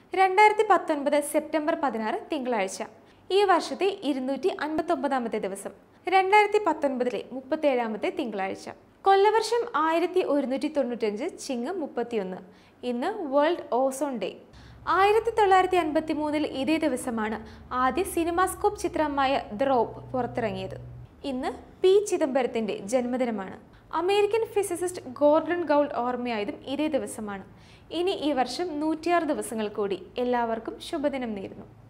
രണ്ടായിരത്തി പത്തൊൻപത് സെപ്റ്റംബർ പതിനാറ് തിങ്കളാഴ്ച ഈ വർഷത്തെ ഇരുന്നൂറ്റി അൻപത്തൊമ്പതാമത്തെ ദിവസം രണ്ടായിരത്തി പത്തൊൻപതിലെ മുപ്പത്തേഴാമത്തെ തിങ്കളാഴ്ച കൊല്ലവർഷം ആയിരത്തി ഒരുന്നൂറ്റി തൊണ്ണൂറ്റഞ്ച് ചിങ്ങ് മുപ്പത്തിയൊന്ന് ഇന്ന് വേൾഡ് ഓസോൺ ഡേ ആയിരത്തി തൊള്ളായിരത്തി അൻപത്തി മൂന്നിൽ ഇതേ ദിവസമാണ് ആദ്യ സിനിമാസ്കോപ്പ് ചിത്രമായ ദ റോപ്പ് പുറത്തിറങ്ങിയത് ഇന്ന് പി ചിദംബരത്തിന്റെ ജന്മദിനമാണ് അമേരിക്കൻ ഫിസിസിസ്റ്റ് ഗോർഡൻ ഗൗൾ ഓർമ്മയായതും ഇതേ ദിവസമാണ് ഇനി ഈ വർഷം നൂറ്റിയാറ് ദിവസങ്ങൾ കൂടി എല്ലാവർക്കും ശുഭദിനം നേരുന്നു